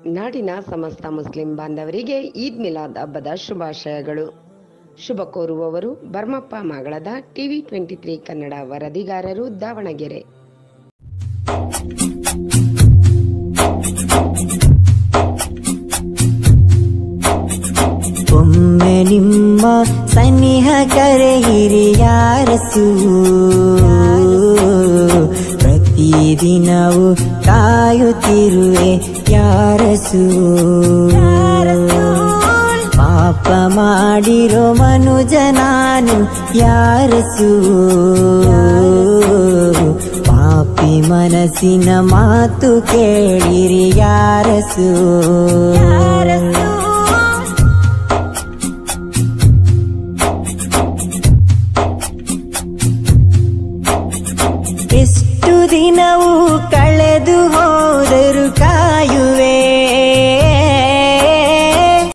ನಾಡಿನ ಸಮಸ್ತ ಮುಸ್ಲಿಂ ಬಾಂಧವರಿಗೆ ಈದ್ ಮಿಲಾದ್ ಹಬ್ಬದ ಶುಭಾಶಯಗಳು ಶುಭ ಕೋರುವವರು ಬರ್ಮಪ್ಪ ಮಾಗಳದ ಟಿವಿ ಟ್ವೆಂಟಿ ತ್ರೀ ಕನ್ನಡ ವರದಿಗಾರರು ದಾವಣಗೆರೆ ಒಮ್ಮೆ ನಿಮ್ಮ ಸನ್ನಿಹ ಕರೆಯಿರಿ ಯಾರಸು ಪ್ರತಿದಿನವು ಕಾಯುತ್ತಿರುವೆ ಯಾರಸು ಪಾಪ ಮಾಡಿರೋ ಮನುಜ ನಾನು ಯಾರಸು ಪಾಪಿ ಮನಸ್ಸಿನ ಮಾತು ಕೇಳಿರಿ ಯಾರಸು